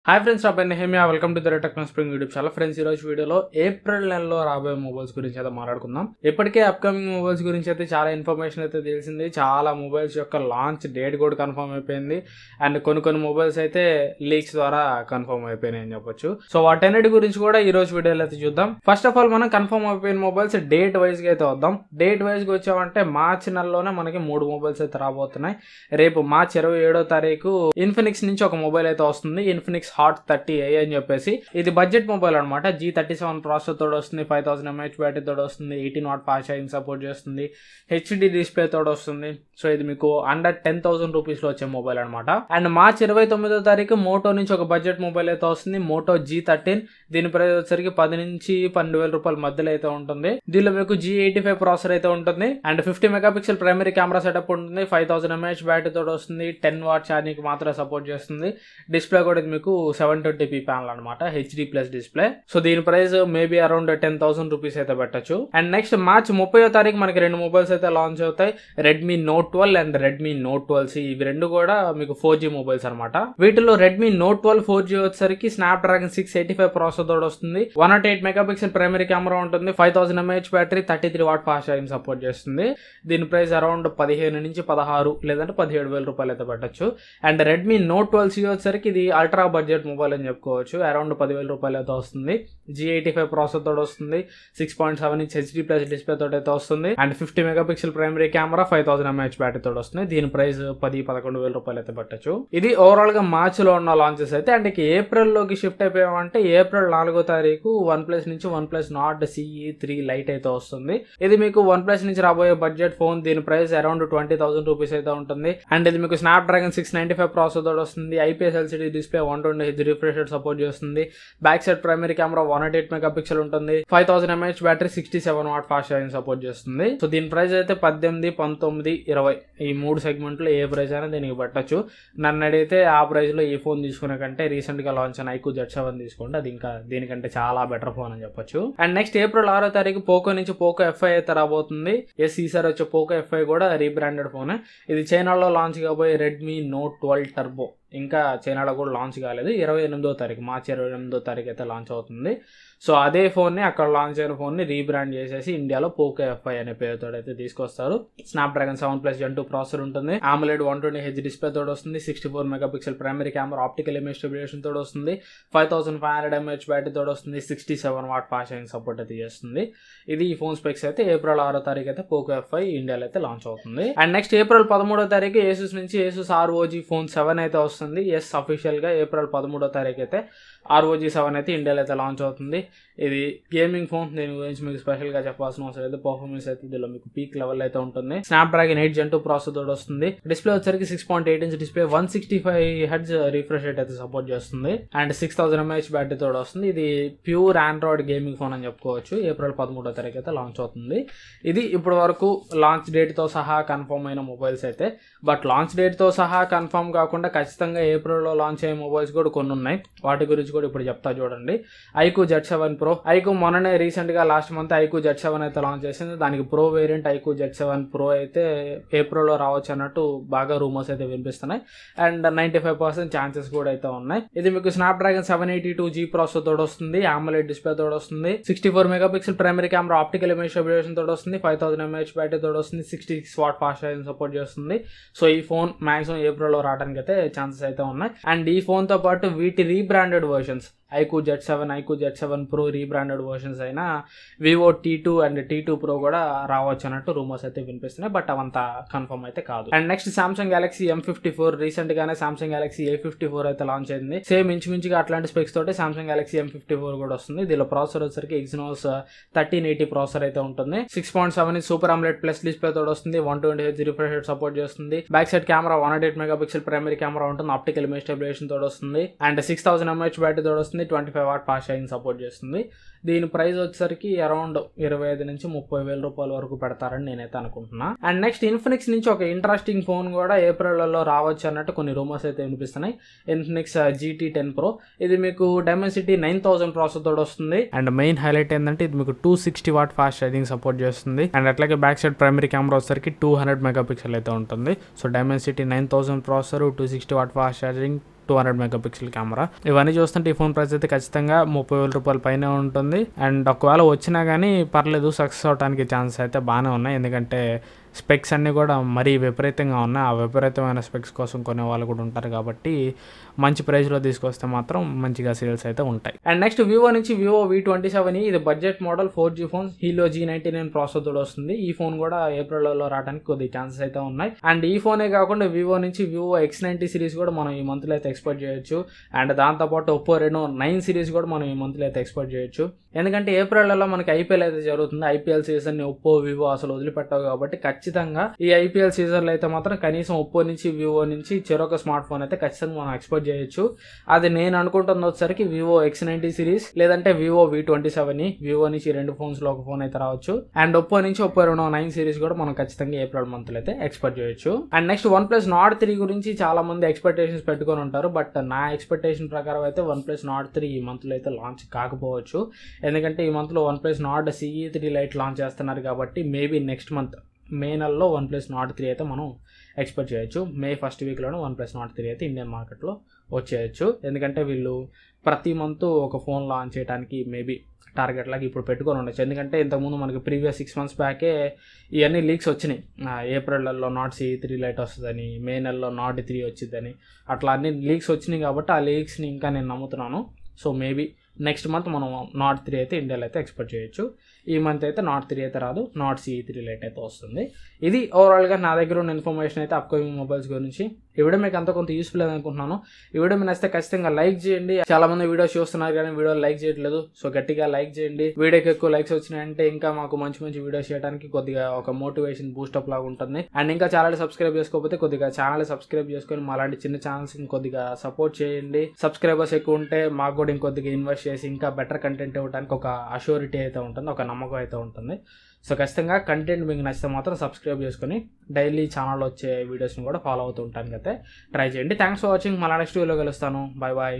hi friends నా పేరు Hemiya welcome to the techno spring YouTube చాలా ఫ్రెండ్స్ ఈ రోజు వీడియోలో ఏప్రిల్ నెలలో రాబోయే మొబైల్స్ గురించి అయితే మాట్లాడుకుందాం ఇప్పటికే అప్కమింగ్ మొబైల్స్ గురించి అయితే చాలా ఇన్ఫర్మేషన్ అయితే తెలిసింది చాలా మొబైల్స్ యొక్క లాంచ్ డేట్ కూడా కన్ఫర్మ్ అయిపోయింది అండ్ కొన్ని కొన్ని మొబైల్స్ అయితే లీక్స్ ద్వారా కన్ఫర్మ్ అయిపోయినాయి అని చెప్పొచ్చు సో వాటన్నిటి గురించి కూడా ఈ రోజు వీడియోలో అయితే చూద్దాం ఫస్ట్ ఆఫ్ ఆల్ మనం కన్ఫర్మ్ అయిపోయిన మొబైల్స్ డేట్ వైజ్ గా అయితే వద్దాం డేట్ వైజ్ గా వచ్చామంటే మార్చ్ నెలలోనే మనకి మూడు మొబైల్స్ అయితే రాబోతున్నాయి రేపు మార్చ్ ఇరవై ఏడో తారీఖు ఇన్ఫినిక్స్ నుంచి ఒక మొబైల్ అయితే వస్తుంది ఇన్ఫినిక్స్ హాట్ థర్టీ ఏ అని చెప్పేసి ఇది బడ్జెట్ మొబైల్ అనమాట జీ థర్టీ సెవెన్ ప్రాసెసర్ తోడు వస్తుంది ఫైవ్ థౌసండ్ ఎంహెచ్ బ్యాటరీ తోడు వస్తుంది eighteen watt fast charging support చేస్తుంది హెచ్డి డిస్ప్లే తోడు వస్తుంది సో ఇది మీకు అండర్ టెన్ థౌసండ్ రూపీస్ లో వచ్చే మొబైల్ అనమాట అండ్ మార్చ్ ఇరవై తొమ్మిదో తారీఖు మోటో నుంచి ఒక బడ్జెట్ మొబైల్ అయితే వస్తుంది మోటో జీ థర్టీన్ దీని ప్రైస్ వచ్చరికి పది నుంచి పన్నెండు వేల రూపాయల మధ్యలో అయితే ఉంటుంది దీనిలో మీకు జీ ఎయిటీ ఫైవ్ ప్రాసెసర్ అయితే ఉంటుంది and fifty megapixel primary camera setup ఉంటుంది ఫైవ్ థౌసండ్ ఎంహెచ్ బ్యాటరీ తోటి వస్తుంది టెన్ వాట్ ఛార్జింగ్ మాత్రమే సపోర్ట్ చేస్తుంది డిస్ప్లే కూడా ఇది మీకు సెవెన్ ట్వంటీ పీ ప్యానల్ అనమాట హెచ్డి ప్లస్ డిస్ప్లే సో దీని price maybe around ten thousand rupees అయితే పెట్టచ్చు అండ్ నెక్స్ట్ మార్చ్ ముప్పై తారీఖు మనకి రెండు మొబైల్స్ అయితే లాంచ్ అవుతాయి Redmi Note twelve and Redmi Note twelve C ఇవి రెండు కూడా మీకు ఫోర్ జీ మొబైల్స్ అనమాట వీటిలో Redmi Note twelve four G వచ్చేసరికి Snapdragon six eighty five processor తోడు వస్తుంది one not eight megapixel primary camera ఉంటుంది five thousand MH battery thirty three watt fast charging support చేస్తుంది దీని ప్రైస్ అరౌండ్ పదిహేను నుంచి పదహారు లేదంటే పదిహేడు వేల రూపాయలు అయితే పెట్టచ్చు and Redmi Note twelve C వచ్చేసరికి ఇది అల్ట్రా బడ్జెట్ మొబైల్ అని చెప్పుకోవచ్చు అరౌండ్ పదివేల రూపాయలు అయితే వస్తుంది జీ ఎయిటీ ఫైవ్ ప్రాసెసర్ తోడు వస్తుంది six point seven inch HD plus display తోటి అయితే వస్తుంది and fifty megapixel primary camera five thousand MH battery తోటి వస్తుంది దీని ప్రైస్ పది పదకొండు వేల రూపాయలు అయితే పెట్టచ్చు ఇది ఓవరాల్ గా మార్చ్ లో ఉన్న లాంచెస్ అయితే అండ్ ఇక ఏప్రిల్ లోకి షిఫ్ట్ అయిపోయామంటే ఏప్రిల్ నాలుగో తారీఖు వన్ ప్లస్ నుంచి OnePlus Nord CE three lite అయితే వస్తుంది ఇది మీకు వన్ ప్లస్ నుంచి రాబోయే బడ్జెట్ ఫోన్ దీని price around twenty thousand rupees అయితే ఉంటుంది అండ్ ఇది మీకు Snapdragon six ninety five processor తోటి వస్తుంది IPS LCD display one twenty H refresh support చేస్తుంది back side primary camera one eight eight mega megapixel ఉంటుంది five thousand MH battery sixty seven watt fast charging support చేస్తుంది so దీని price అయితే పద్దెనిమిది పంతొమ్మిది ఇరవై ఈ మూడు సెగ్మెంట్లో ఏ ప్రైస్ అయినా దీనికి పెట్టచ్చు నన్ను అడిగితే ఆ ప్రైస్ లో ఈ ఫోన్ తీసుకునే కంటే రీసెంట్ గా లాంచ్ అయిన ఐకు జెడ్ సెవెన్ తీసుకోండి అది ఇంకా దీనికంటే చాలా బెటర్ ఫోన్ అని చెప్పొచ్చు అండ్ నెక్స్ట్ ఏప్రిల్ ఆరో తారీఖు పోకో నుంచి పోకో ఎఫ్ఐ అయితే రాబోతుంది ఎస్ ఈసారి వచ్చే పోకో ఎఫ్ఐ కూడా రీబ్రాండెడ్ ఫోన్ ఇది చైనాలో లాంచ్ కాబోయే రెడ్మీ నోట్ ట్వెల్వ్ టర్బో ఇంకా చైనాలో కూడా లాంచ్ కాలేదు ఇరవై ఎనిమిదో తారీఖు మార్చి ఇరవై ఎనిమిదో తారీఖు అయితే లాంచ్ అవుతుంది సో అదే ఫోన్ని అక్కడ లాంచ్ అయిన ఫోన్ని రీబ్రాండ్ చేసేసి ఇండియాలో పోకో ఎఫ్ఐ అనే పేరుతో అయితే తీసుకొస్తారు Snapdragon seven plus gen two processor ఉంటుంది AMOLED one twenty H display తోడు వస్తుంది sixty four mega pixel primary camera optical image stabilization తోడు వస్తుంది five thousand five hundred MH battery తోడు వస్తుంది sixty seven watt fast charging support అయితే చేస్తుంది ఇది ఈ ఫోన్ స్పెక్స్ అయితే ఏప్రిల్ ఆరో తారీఖు అయితే పోకో ఎఫ్ఐ ఇండియాలో అయితే లాంచ్ అవుతుంది అండ్ నెక్స్ట్ ఏప్రిల్ పదమూడో తారీఖు ఏసూస్ నుంచి ఏసూస్ ఆర్ఓజీ ఫోన్ సెవెన్ అయితే వస్తుంది ఎస్ అఫీషియల్ గా ఏప్రిల్ పదమూడో తారీఖు అయితే ఆర్ఓజీ సెవెన్ అయితే ఇండియాలో అయితే లాంచ్ అవుతుంది ఇది గేమింగ్ ఫోన్ దీని గురించి మీకు స్పెషల్ గా చెప్పాల్సిన అవసరం లేదు పర్ఫార్మెన్స్ అయితే దీనిలో మీకు పీక్ లెవెల్ అయితే ఉంటుంది Snapdragon eight gen two processor తోడు వస్తుంది డిస్ప్లే వచ్చరికి six point eight inch display one sixty five hertz refresh rate అయితే సపోర్ట్ చేస్తుంది and six thousand MH battery తోడు వస్తుంది ఇది ప్యూర్ ఆండ్రాయిడ్ గేమింగ్ ఫోన్ అని చెప్పుకోవచ్చు ఏప్రిల్ పదమూడో తారీఖు అయితే లాంచ్ అవుతుంది ఇది ఇప్పటి వరకు లాంచ్ డేట్ తో సహా కన్ఫర్మ్ అయిన మొబైల్స్ అయితే బట్ లాంచ్ డేట్ తో సహా కన్ఫర్మ్ కాకుండా ఖచ్చితంగా ఏప్రిల్లో లాంచ్ అయ్యే మొబైల్స్ కూడా కొన్ని ఉన్నాయి వాటి గురించి కూడా ఇప్పుడు చెప్తా చూడండి iQOO Z seven pro iQOO మొన్ననే రీసెంట్ గా last month iQOO Z seven అయితే లాంచ్ చేసింది దానికి pro variant iQOO Z seven pro అయితే ఏప్రిల్లో రావచ్చు అన్నట్టు బాగా రూమర్స్ అయితే వినిపిస్తున్నాయి and ninety five percent chances కూడా అయితే ఉన్నాయి ఇది మీకు Snapdragon seven eighty two G processor తోడు వస్తుంది ఆమ్లెట్ డిస్ప్లే తోడు వస్తుంది sixty four mega pixel primary camera optical image stabilization తోడు వస్తుంది ఫైవ్ థౌసండ్ ఎంహెచ్ బ్యాటరీ తోడు వస్తుంది sixty six watt fast charging support చేస్తుంది సో ఈ ఫోన్ మాక్సిమం ఏప్రిల్లో రావడానికి అయితే ఛాన్సెస్ అయితే ఉన్నాయి అండ్ ఈ ఫోన్ తో పాటు వీటి rebranded versions iQOO Z seven iQOO Z seven pro rebranded versions అయినా Vivo T two and T two pro కూడా రావచ్చు అన్నట్టు రూమర్స్ అయితే వినిపిస్తున్నాయి బట్ అవంతా కన్ఫర్మ్ అయితే కాదు and next Samsung Galaxy M fifty four recent గానే Samsung Galaxy A fifty four అయితే లాంచ్ అయింది సేమ్ ఇంచుమించుగా అట్లాంటి స్పెక్స్ తోటి Samsung Galaxy M fifty four కూడా వస్తుంది దీనిలో ప్రాసెసర్ వచ్చరికి ఎగ్జినోస్ థర్టీన్ ఎయిటీ ప్రాసెసర్ అయితే ఉంటుంది six point seven super AMOLED plus display తోడు వస్తుంది one twenty H refresh support చేస్తుంది back side camera one eight mega pixel primary camera ఉంటుంది ఆప్టికల్ ఇమేజ్ స్టెబిలేషన్ తోడు వస్తుంది and six thousand MH battery తోడు వస్తుంది twenty five watt fast charging support చేస్తుంది దీని ప్రైస్ వచ్చేసరికి అరౌండ్ ఇరవై ఐదు నుంచి ముప్పై వేల రూపాయల వరకు పెడతారని నేనైతే అనుకుంటున్నా అండ్ నెక్స్ట్ ఇన్ఫినిక్స్ నుంచి ఒక ఇంట్రెస్టింగ్ ఫోన్ కూడా ఏప్రిల్లో రావచ్చు అన్నట్టు కొన్ని రూమర్స్ అయితే వినిపిస్తున్నాయి ఇన్ఫినిక్స్ జీటీ టెన్ ప్రో ఇది మీకు డైమెన్సిటీ నైన్ థౌసండ్ ప్రాసెసర్ తోడు వస్తుంది అండ్ మెయిన్ హైలైట్ ఏంటంటే ఇది మీకు two sixty watt fast charging support చేస్తుంది అండ్ అట్లాగే బ్యాక్ సైడ్ ప్రైమరీ కెమెరా వచ్చేసరికి టూ హండ్రెడ్ మెగా పిక్సెల్ అయితే ఉంటుంది so Dimensity nine thousand processor two sixty watt fast charging two hundred megapixel camera ఇవన్నీ చూస్తుంటే ఈ ఫోన్ ప్రైస్ అయితే ఖచ్చితంగా ముప్పై వేల రూపాయల పైన ఉంటుంది అండ్ ఒకవేళ వచ్చినా కానీ పర్లేదు సక్సెస్ అవడానికి ఛాన్సెస్ అయితే బాగానే ఉన్నాయి ఎందుకంటే స్పెక్స్ అన్నీ కూడా మరీ విపరీతంగా ఉన్నాయి ఆ విపరీతమైన స్పెక్స్ కోసం కొనే వాళ్ళు కూడా ఉంటారు కాబట్టి మంచి ప్రైస్లో తీసుకొస్తే మాత్రం మంచిగా సేల్స్ అయితే ఉంటాయి అండ్ నెక్స్ట్ వివో నుంచి వివో వి ట్వంటీ సెవెన్ ఇది budget model four G phone Helio G ninety nine processor తోడు వస్తుంది ఈ ఫోన్ కూడా ఏప్రిల్లో రావడానికి కొద్ది ఛాన్సెస్ అయితే ఉన్నాయి అండ్ ఈ ఫోనే కాకుండా వివో నుంచి వివో ఎక్స్ నైన్టీ సిరీస్ కూడా మనం ఈ మంత్లో అయితే ఎక్స్పెక్ట్ చేయొచ్చు అండ్ దాంతోపాటు ఒప్పో రెనో నైన్ సిరీస్ కూడా మనం ఈ మంత్లో అయితే ఎక్స్పెక్ట్ చేయొచ్చు ఎందుకంటే ఏప్రిల్లో మనకి ఐపీఎల్ అయితే జరుగుతుంది ఐపీఎల్ సీజన్ ని ఒప్పో వివో అసలు వదిలిపెట్టావు కాబట్టి ఖచ్చితంగా ఈ ఐపీఎల్ సీజన్లో అయితే మాత్రం కనీసం ఒప్పో నుంచి వివో నుంచి చెరొక స్మార్ట్ ఫోన్ అయితే ఖచ్చితంగా మనం ఎక్స్పెక్ట్ చేయొచ్చు అది నేను అనుకుంటున్న వచ్చేసరికి వివో ఎక్స్ నైన్టీ సిరీస్ లేదంటే Vivo V twenty seven Vivo నుంచి రెండు ఫోన్స్ లో ఒక ఫోన్ అయితే రావచ్చు అండ్ ఒప్పో నుంచి ఒప్పో రెండు నైన్ సిరీస్ కూడా మనం ఖచ్చితంగా ఏప్రిల్ మంత్ లో అయితే ఎక్స్పెక్ట్ చేయొచ్చు and next OnePlus Nord three గురించి చాలా మంది ఎక్స్పెక్టేషన్స్ పెట్టుకొని ఉంటారు బట్ నా ఎక్స్పెక్టేషన్ ప్రకారం అయితే వన్ ప్లస్ నాట్ త్రీ ఈ మంత్ లో అయితే లాంచ్ కాకపోవచ్చు ఎందుకంటే ఈ మంత్ లో OnePlus Nord CE three lite launch చేస్తున్నారు కాబట్టి మేబీ నెక్స్ట్ మంత్ మే నెలలో వన్ ప్లస్ నాట్ త్రీ అయితే మనం ఎక్స్పెక్ట్ చేయొచ్చు మే ఫస్ట్ వీక్లోనే వన్ ప్లస్ నాట్ త్రీ అయితే ఇండియన్ మార్కెట్లో వచ్చేయచ్చు ఎందుకంటే వీళ్ళు ప్రతి మంత్ ఒక ఫోన్ లాంచ్ చేయడానికి మేబీ టార్గెట్ లాగా ఇప్పుడు పెట్టుకొని ఉండొచ్చు ఎందుకంటే ఇంతకుముందు మనకి ప్రీవియస్ సిక్స్ మంత్స్ బ్యాకే ఇవన్నీ లీక్స్ వచ్చినాయి ఆ, ఏప్రిల్లో నాట్ సి త్రీ లైట్ వస్తుందని మే నెలలో నాట్ త్రీ వచ్చిందని అట్లా అన్ని లీక్స్ వచ్చినాయి కాబట్టి ఆ లీక్స్ని ఇంకా నేను నమ్ముతున్నాను సో మేబీ నెక్స్ట్ మంత్ మనం నాట్ త్రీ అయితే ఇండియాలో అయితే ఎక్స్పెక్ట్ చేయొచ్చు ఈ మంత్ అయితే నాట్ త్రీ అయితే రాదు నాట్ సి త్రీ లైట్ అయితే వస్తుంది ఇది ఓవరాల్గా నా దగ్గర ఉన్న ఇన్ఫర్మేషన్ అయితే అప్కమింగ్ మొబైల్స్ గురించి ఈ వీడియో మీకు అంత కొంత యూస్ఫుల్ అనుకుంటున్నాను ఈ వీడియో మీరు నచ్చితే ఖచ్చితంగా లైక్ చేయండి చాలా మంది వీడియోస్ చూస్తున్నారు కానీ వీడియో లైక్ చేయట్లేదు సో గట్టిగా లైక్ చేయండి వీడియోకి ఎక్కువ లైక్స్ వచ్చినాయంటే ఇంకా మాకు మంచి మంచి వీడియోస్ చేయడానికి కొద్దిగా ఒక మోటివేషన్ బూస్టప్ లాగా ఉంటుంది అండ్ ఇంకా ఛానల్ సబ్స్క్రైబ్ చేసుకోకపోతే కొద్దిగా ఛానల్ సబ్స్క్రైబ్ చేసుకొని మా లాంటి చిన్న ఛానల్స్ కొద్దిగా సపోర్ట్ చేయండి సబ్స్క్రైబర్స్ ఎక్కువ ఉంటే మాకు కూడా ఇంకొద్దిగా ఇన్వెస్ట్ చేసి ఇంకా బెటర్ కంటెంట్ ఇవ్వడానికి ఒక అష్యూరిటీ అయితే ఉంటుంది ఒక నమ్మకం అయితే ఉంటుంది సో ఖచ్చితంగా కంటెంట్ మీకు నచ్చితే మాత్రం సబ్స్క్రైబ్ చేసుకొని డైలీ ఛానల్ వచ్చే వీడియోస్ని కూడా ఫాలో అవుతూ ఉంటానికి అయితే ట్రై చేయండి థ్యాంక్స్ ఫర్ వాచింగ్ మళ్ళీ నెక్స్ట్ వీడియోలో కలుస్తాను బాయ్ బాయ్